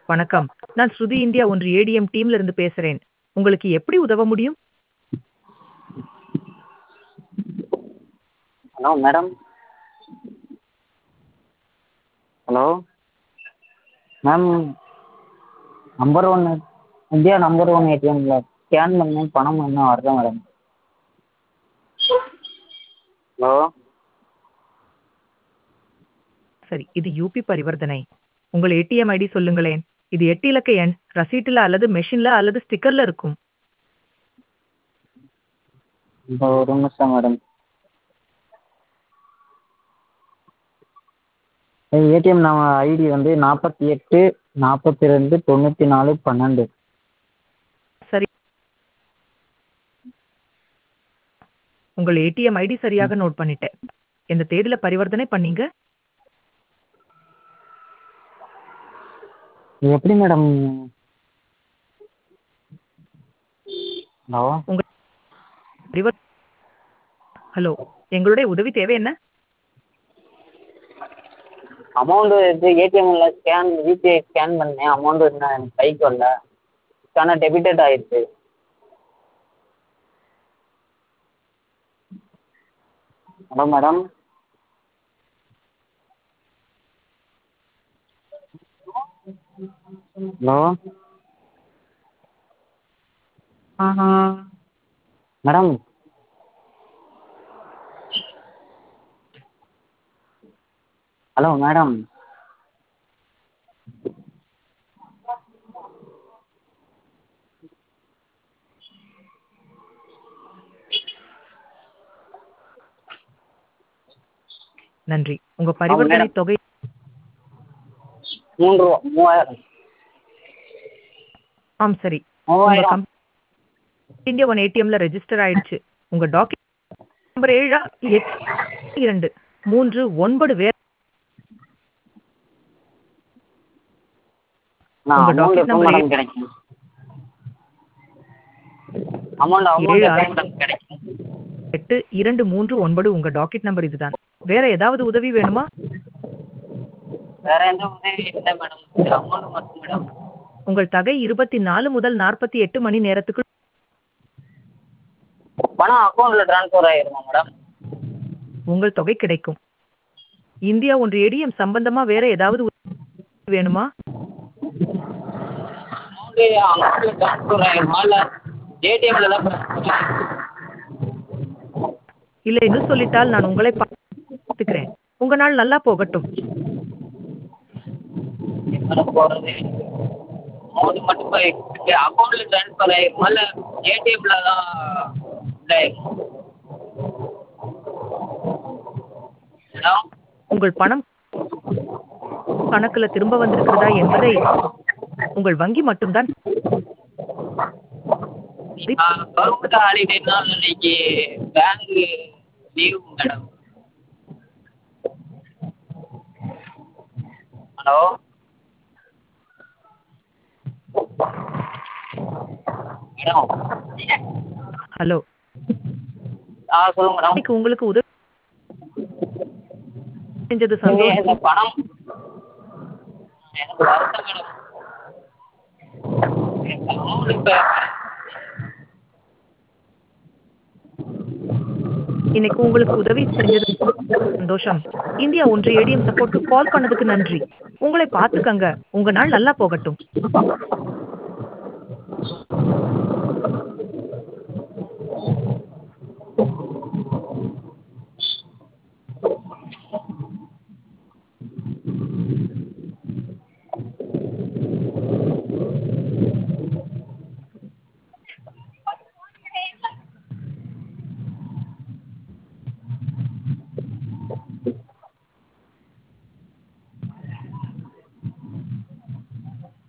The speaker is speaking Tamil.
வணக்கம் நான் ஸ்ருதி இந்தியா ஒன்று ஏடிஎம் டீம்ல இருந்து பேசுறேன் உங்களுக்கு எப்படி உதவ முடியும் hello madam hello ma'am number ஒன்று இந்தியா நம்பர் ஒன் ஏடிஎம்மில் ஸ்கேன் பண்ணேன் பணம் இன்னும் வரல மேடம் ஹலோ சரி இது யூபி பரிவர்த்தனை உங்கள் ஏடிஎம் ஐடி சொல்லுங்களேன் இது எட்டு இலக்க எண் ரசீட்டில் அல்லது மெஷின்ல அல்லது ஸ்டிக்கர்ல இருக்கும் இப்போ ஒரு நிமிஷம் மேடம் ஏடிஎம் நம்ம ஐடி வந்து நாற்பத்தி எட்டு நாற்பத்தி ரெண்டு தொண்ணூற்றி நாலு பன்னெண்டு சரி உங்கள் ஏடிஎம் ஐடி சரியாக நோட் பண்ணிட்டேன் எந்த தேதியில பரிவர்த்தனை பண்ணீங்க இது எப்படி மேடம் ஹலோ உங்கள் பரிவர் ஹலோ எங்களுடைய உதவி தேவை என்ன அமௌண்ட்டு இது ஏடிஎம்மில் ஸ்கேன் யூபிஐ ஸ்கேன் பண்ணேன் அமௌண்ட்டு இன்னும் எனக்கு கைக்கு வரல ஆனால் டெபிட்டட் ஆயிடுச்சு hello madam hello madam hello madam நன்றி உங்க பரிவர்த்தனை மேடம். தொகை மூன்று ரூபா மூவாயிரம் ஆம் சரி உங்க மூவாயிரம் கம் இந்தியா ஒன் ஏடிஎம்ல ரெஜிஸ்டர் ஆயிடுச்சு உங்க டாக்குமெண்ட் நம்பர் ஏழா எட்டு இரண்டு மூன்று ஒன்பது வேற நான் உங்க அமௌண்ட் docket எப்போ number மேடம் கிடைக்கும் அமௌண்ட் அமௌண்ட் ஏழு எப்போ ஆறு. மேடம் கிடைக்கும் எட்டு இரண்டு மூன்று ஒன்பது உங்க டாக்கெட் நம்பர் இதுதான் வேற ஏதாவது உதவி வேணுமா வேற எந்த உதவி இல்லை மேடம் அமௌண்ட் மட்டும் மேடம் உங்கள் தொகை இருபத்தி நாலு முதல் நாற்பத்தி எட்டு மணி நேரத்துக்குள் பணம் அக்கௌண்ட்டில் ட்ரான்ஸ்ஃபர் ஆயிருமா மேடம் உங்கள் தொகை கிடைக்கும் இந்தியா ஒன்று ஏடிஎம் சம்பந்தமா வேற ஏதாவது உதவி வேணுமா அமௌண்ட் அக்கௌண்ட்டில் ட்ரான்ஸ்ஃபர் ஆயிருமா இல்லை ஏடிஎம்மில் தான் ட்ரான்ஸ்ஃபர் ஆயிருமா இல்லை என்று சொல்லிட்டால் நான் உங்களை பார்த்துக்கிறேன் உங்க நாள் நல்லா போகட்டும் மேடம் போகிறது அமௌண்ட் மட்டும் போய் அக்கௌண்ட்டில் ட்ரான்ஸ்ஃபர் ஆயிருமா இல்லை ஏடிஎம்மில் தான் இதாயிருமா மேடம் உங்கள் பணம் கணக்குல திரும்ப வந்திருக்கிறதா என்பதை உங்கள் வங்கி மட்டும்தான் கவர்மெண்ட் ஹாலிடேனால இன்னைக்கு bank leave madam hello madam hello ஆ சொல்லுங்க மேடம் இன்னைக்கு உங்களுக்கு உதவி செஞ்சது நீங்க சந்தோஷம் இந்த பணம் எனக்கு வருத்தம் மேடம் எனக்கு அமௌண்ட் இப்போ இன்னைக்கு உங்களுக்கு உதவி செஞ்சது சந்தோஷம் இந்தியா ஒன்று ஏடிஎம் சப்போர்ட்க்கு கால் பண்ணதுக்கு நன்றி உங்களை பார்த்துக்கங்க உங்க நாள் நல்லா போகட்டும்